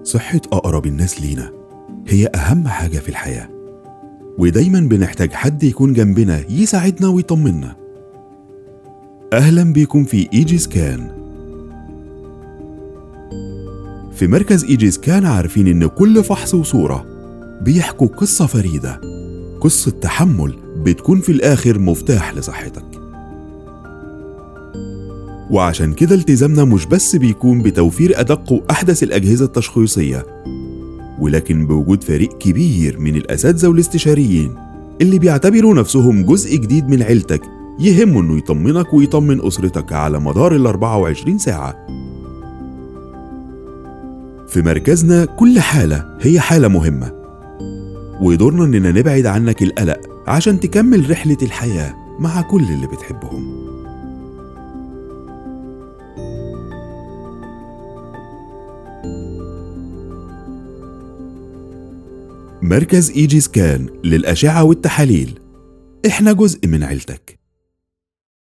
صحة أقرب الناس لينا هي أهم حاجة في الحياة ودايما بنحتاج حد يكون جنبنا يساعدنا ويطمنا أهلا بكم في إيجي سكان في مركز إيجي سكان عارفين إن كل فحص وصورة بيحكوا قصة فريدة قصة تحمل بتكون في الآخر مفتاح لصحتك وعشان كده التزامنا مش بس بيكون بتوفير أدق وأحدث الأجهزة التشخيصية ولكن بوجود فريق كبير من الأساتذة والاستشاريين اللي بيعتبروا نفسهم جزء جديد من عيلتك يهمه إنه يطمنك ويطمن أسرتك على مدار ال 24 ساعة في مركزنا كل حالة هي حالة مهمة ودورنا إننا نبعد عنك القلق عشان تكمل رحلة الحياة مع كل اللي بتحبهم مركز إيجي سكان للأشعة والتحاليل إحنا جزء من عيلتك